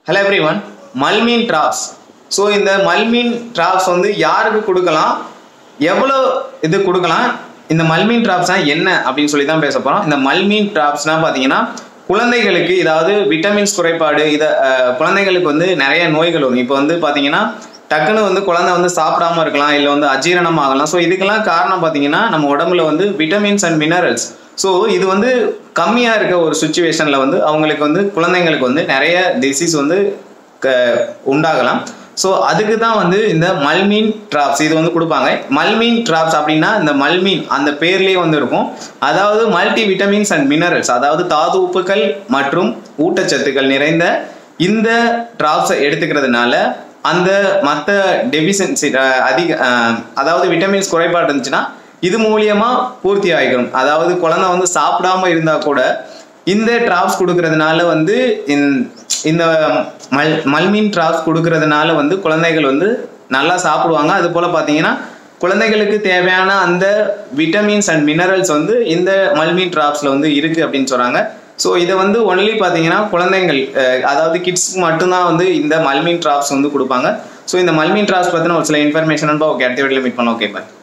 hello everyone மல்மீன் drops so இந்த மல்மீன் ட்ராப்ஸ் வந்து யாருக்கு கொடுக்கலாம் எவ்வளோ இது கொடுக்கலாம் இந்த மல்மீன் ட்ராப்ஸ்னா என்ன அப்படின்னு சொல்லி தான் பேச போகிறோம் இந்த மல்மீன் ட்ராப்ஸ்னா பார்த்தீங்கன்னா குழந்தைகளுக்கு இதாவது விட்டமின்ஸ் குறைபாடு இதை அஹ், குழந்தைகளுக்கு வந்து நிறைய நோய்கள் வரும் இப்போ வந்து பார்த்தீங்கன்னா டக்குன்னு வந்து குழந்தை வந்து சாப்பிடாம இருக்கலாம் இல்லை வந்து அஜீரணம் ஆகலாம் ஸோ இதுக்கெல்லாம் காரணம் பார்த்தீங்கன்னா நம்ம உடம்புல வந்து விட்டமின்ஸ் அண்ட் மினரல்ஸ் ஸோ இது வந்து கம்மியாக இருக்க ஒரு சுச்சுவேஷனில் வந்து அவங்களுக்கு வந்து குழந்தைங்களுக்கு வந்து நிறைய டிசீஸ் வந்து க உண்டாகலாம் ஸோ அதுக்கு தான் வந்து இந்த மல்மீன் ட்ராப்ஸ் இது வந்து கொடுப்பாங்க மல்மீன் ட்ராப்ஸ் அப்படின்னா இந்த மல்மீன் அந்த பேர்லேயே வந்து இருக்கும் அதாவது மல்டி விட்டமின்ஸ் அண்ட் மினரல்ஸ் அதாவது தாது உப்புகள் மற்றும் ஊட்டச்சத்துக்கள் நிறைந்த இந்த ட்ராப்ஸை எடுத்துக்கிறதுனால அந்த மற்ற டெபிஷன்சி அதிக அஹ், அதாவது விட்டமின்ஸ் குறைபாடு இருந்துச்சுன்னா இது மூலியமா பூர்த்தி ஆகிடும் அதாவது குழந்தை வந்து சாப்பிடாம இருந்தா கூட இந்த டிராப்ஸ் கொடுக்கறதுனால வந்து இந்த- இந்த மல் மல்மீன் டிராப்ஸ் கொடுக்கறதுனால வந்து குழந்தைகள் வந்து நல்லா சாப்பிடுவாங்க அது போல பார்த்தீங்கன்னா குழந்தைகளுக்கு தேவையான அந்த விட்டமின்ஸ் அண்ட் மினரல்ஸ் வந்து இந்த மல்மீன் டிராப்ஸ்ல வந்து இருக்கு அப்படின்னு சொல்றாங்க ஸோ இதை வந்து ஒன்லி பார்த்தீங்கன்னா குழந்தைங்கள் அஹ், அதாவது கிட்ஸ்க்கு மட்டும்தான் வந்து இந்த மல்மீன் டிராப்ஸ் வந்து கொடுப்பாங்க ஸோ இந்த மல்மீன் டிராப்ஸ் பற்றின ஒரு சில இன்ஃபர்மேஷன் ஓகே அடுத்த வீட்டில் மீட் பண்ணலாம் ஓகே பாய்